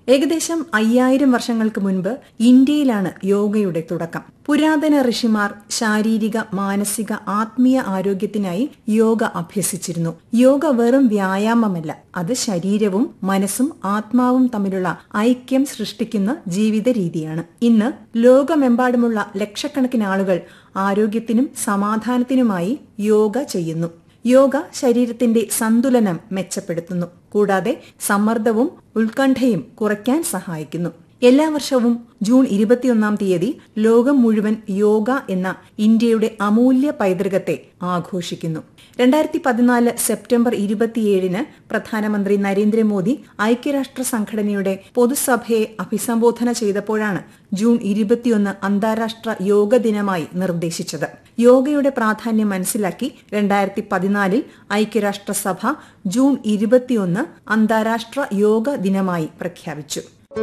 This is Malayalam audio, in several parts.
ഏകദേശം അയ്യായിരം വർഷങ്ങൾക്ക് മുൻപ് ഇന്ത്യയിലാണ് യോഗയുടെ തുടക്കം പുരാതന ഋഷിമാർ ശാരീരിക മാനസിക ആത്മീയ ആരോഗ്യത്തിനായി യോഗ അഭ്യസിച്ചിരുന്നു യോഗ വെറും വ്യായാമമല്ല അത് ശരീരവും മനസ്സും ആത്മാവും തമ്മിലുള്ള ഐക്യം സൃഷ്ടിക്കുന്ന ജീവിത രീതിയാണ് ഇന്ന് ലോകമെമ്പാടുമുള്ള ലക്ഷക്കണക്കിന് ആളുകൾ ആരോഗ്യത്തിനും സമാധാനത്തിനുമായി യോഗ ചെയ്യുന്നു യോഗ ശരീരത്തിന്റെ സന്തുലനം മെച്ചപ്പെടുത്തുന്നു കൂടാതെ സമ്മർദ്ദവും ഉത്കണ്ഠയും കുറയ്ക്കാൻ സഹായിക്കുന്നു എല്ലാ വർഷവും ജൂൺ ഇരുപത്തിയൊന്നാം തീയതി ലോകം മുഴുവൻ യോഗ എന്ന ഇന്ത്യയുടെ അമൂല്യ പൈതൃകത്തെ ആഘോഷിക്കുന്നു രണ്ടായിരത്തി പതിനാല് സെപ്റ്റംബർ ഇരുപത്തിയേഴിന് പ്രധാനമന്ത്രി നരേന്ദ്രമോദി ഐക്യരാഷ്ട്ര സംഘടനയുടെ പൊതുസഭയെ അഭിസംബോധന ചെയ്തപ്പോഴാണ് ജൂൺ ഇരുപത്തിയൊന്ന് അന്താരാഷ്ട്ര യോഗ ദിനമായി നിർദ്ദേശിച്ചത് യോഗയുടെ പ്രാധാന്യം മനസ്സിലാക്കി രണ്ടായിരത്തി പതിനാലിൽ ഐക്യരാഷ്ട്രസഭ ജൂൺ ഇരുപത്തിയൊന്ന് അന്താരാഷ്ട്ര യോഗ ദിനമായി പ്രഖ്യാപിച്ചു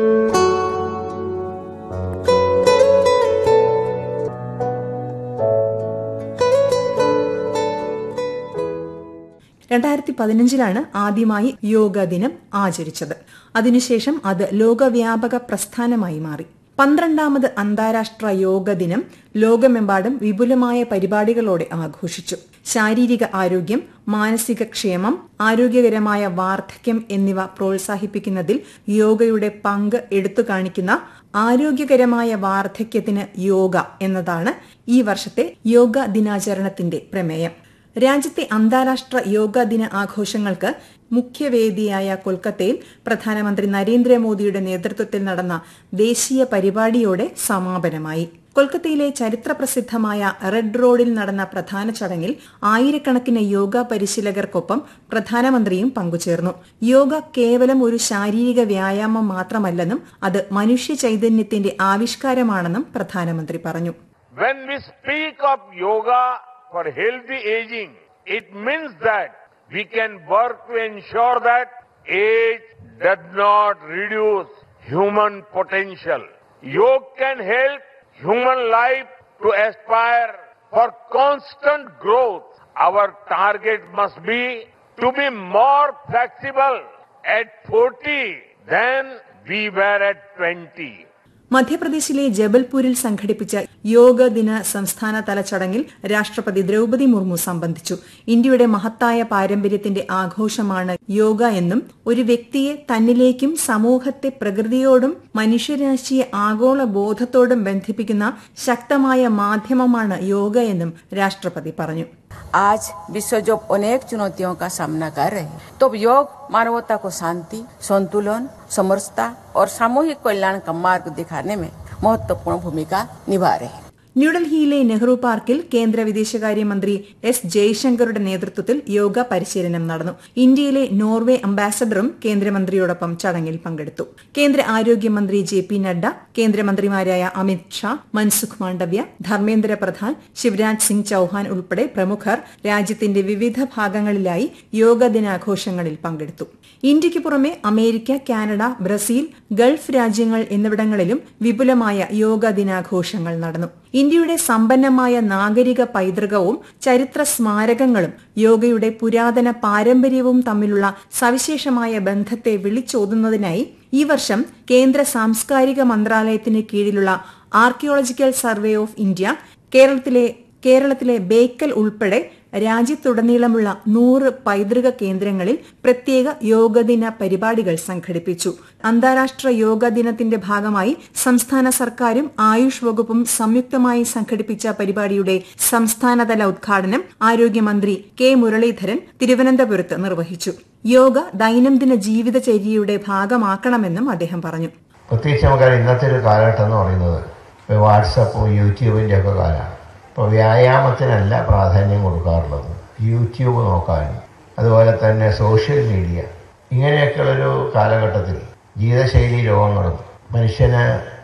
രണ്ടായിരത്തി പതിനഞ്ചിലാണ് ആദ്യമായി യോഗ ദിനം ആചരിച്ചത് അതിനുശേഷം അത് ലോകവ്യാപക പ്രസ്ഥാനമായി മാറി പന്ത്രണ്ടാമത് അന്താരാഷ്ട്ര യോഗ ദിനം ലോകമെമ്പാടും വിപുലമായ പരിപാടികളോടെ ആഘോഷിച്ചു ശാരീരിക ആരോഗ്യം മാനസിക ക്ഷേമം ആരോഗ്യകരമായ വാർദ്ധക്യം എന്നിവ പ്രോത്സാഹിപ്പിക്കുന്നതിൽ യോഗയുടെ പങ്ക് എടുത്തു കാണിക്കുന്ന ആരോഗ്യകരമായ വാർദ്ധക്യത്തിന് യോഗ എന്നതാണ് ഈ വർഷത്തെ യോഗ ദിനാചരണത്തിന്റെ പ്രമേയം രാജ്യത്തെ അന്താരാഷ്ട്ര യോഗ ദിന ആഘോഷങ്ങൾക്ക് മുഖ്യവേദിയായ കൊൽക്കത്തയിൽ പ്രധാനമന്ത്രി നരേന്ദ്രമോദിയുടെ നേതൃത്വത്തിൽ നടന്ന ദേശീയ പരിപാടിയോടെ സമാപനമായി കൊൽക്കത്തയിലെ ചരിത്രപ്രസിദ്ധമായ റെഡ് റോഡിൽ നടന്ന പ്രധാന ചടങ്ങിൽ ആയിരക്കണക്കിന് യോഗ പരിശീലകർക്കൊപ്പം പ്രധാനമന്ത്രിയും പങ്കുചേർന്നു യോഗ കേവലം ഒരു ശാരീരിക വ്യായാമം മാത്രമല്ലെന്നും അത് മനുഷ്യ ചൈതന്യത്തിന്റെ ആവിഷ്കാരമാണെന്നും പ്രധാനമന്ത്രി പറഞ്ഞു When we speak of yoga for healthy aging, it means that we can work to ensure that age does not reduce human potential. Yoga can help human life to aspire for constant growth. Our target must be to be more flexible at 40 than we were at 20. മധ്യപ്രദേശിലെ ജബൽപൂരിൽ സംഘടിപ്പിച്ച യോഗ ദിന സംസ്ഥാനതല ചടങ്ങിൽ രാഷ്ട്രപതി ദ്രൌപതി മുർമു സംബന്ധിച്ചു ഇന്ത്യയുടെ മഹത്തായ പാരമ്പര്യത്തിന്റെ ആഘോഷമാണ് യോഗ എന്നും ഒരു വ്യക്തിയെ തന്നിലേക്കും സമൂഹത്തെ പ്രകൃതിയോടും മനുഷ്യരാശിയെ ആഗോള ബോധത്തോടും ബന്ധിപ്പിക്കുന്ന ശക്തമായ മാധ്യമമാണ് യോഗ എന്നും രാഷ്ട്രപതി പറഞ്ഞു आज विश्व जो अनेक चुनौतियों का सामना कर रहे हैं तो योग मानवता को शांति संतुलन समरसता और सामूहिक कल्याण का मार्ग दिखाने में महत्वपूर्ण भूमिका निभा रहे हैं ന്യൂഡൽഹിയിലെ നെഹ്റു പാർക്കിൽ കേന്ദ്ര വിദേശകാര്യമന്ത്രി എസ് ജയശങ്കറുടെ നേതൃത്വത്തിൽ യോഗ പരിശീലനം നടന്നു ഇന്ത്യയിലെ നോർവേ അംബാസഡറും കേന്ദ്രമന്ത്രിയോടൊപ്പം ചടങ്ങിൽ പങ്കെടുത്തു കേന്ദ്ര ആരോഗ്യമന്ത്രി ജെ പി നഡ്ഡ കേന്ദ്രമന്ത്രിമാരായ അമിത് ഷാ മൻസുഖ് മാണ്ഡവ്യ ധർമ്മേന്ദ്ര പ്രധാൻ ശിവരാജ് സിംഗ് ചൌഹാൻ ഉൾപ്പെടെ പ്രമുഖർ രാജ്യത്തിന്റെ വിവിധ ഭാഗങ്ങളിലായി യോഗ ദിനാഘോഷങ്ങളിൽ പങ്കെടുത്തു ഇന്ത്യയ്ക്ക് പുറമെ അമേരിക്ക കാനഡ ബ്രസീൽ ഗൾഫ് രാജ്യങ്ങൾ എന്നിവിടങ്ങളിലും വിപുലമായ യോഗ ദിനാഘോഷങ്ങൾ നടന്നു ഇന്ത്യയുടെ സമ്പന്നമായ നാഗരിക പൈതൃകവും ചരിത്ര സ്മാരകങ്ങളും യോഗയുടെ പുരാതന പാരമ്പര്യവും തമ്മിലുള്ള സവിശേഷമായ ബന്ധത്തെ വിളിച്ചോതുന്നതിനായി ഈ വർഷം കേന്ദ്ര സാംസ്കാരിക മന്ത്രാലയത്തിന് കീഴിലുള്ള ആർക്കിയോളജിക്കൽ സർവേ ഓഫ് ഇന്ത്യ കേരളത്തിലെ കേരളത്തിലെ ബേക്കൽ ഉൾപ്പെടെ രാജ്യത്തുടനീളമുള്ള നൂറ് പൈതൃക കേന്ദ്രങ്ങളിൽ പ്രത്യേക യോഗദിന പരിപാടികൾ സംഘടിപ്പിച്ചു അന്താരാഷ്ട്ര യോഗ ദിനത്തിന്റെ ഭാഗമായി സംസ്ഥാന സർക്കാരും ആയുഷ് വകുപ്പും സംയുക്തമായി സംഘടിപ്പിച്ച പരിപാടിയുടെ സംസ്ഥാനതല ഉദ്ഘാടനം ആരോഗ്യമന്ത്രി കെ മുരളീധരൻ തിരുവനന്തപുരത്ത് നിർവഹിച്ചു യോഗ ദൈനംദിന ജീവിതചര്യയുടെ ഭാഗമാക്കണമെന്നും അദ്ദേഹം പറഞ്ഞു പ്രത്യേകിച്ച് നമുക്കറിയാം ഇന്നത്തെ ഒരു കാലഘട്ടം എന്ന് പറയുന്നത് ഇപ്പോൾ വാട്സപ്പും യൂട്യൂബിൻ്റെ ഒക്കെ കാലമാണ് ഇപ്പോൾ വ്യായാമത്തിനല്ല പ്രാധാന്യം കൊടുക്കാറുള്ളത് യൂട്യൂബ് നോക്കാനും അതുപോലെ തന്നെ സോഷ്യൽ മീഡിയ ഇങ്ങനെയൊക്കെയുള്ളൊരു കാലഘട്ടത്തിൽ ജീവിതശൈലി രോഗങ്ങളും മനുഷ്യന്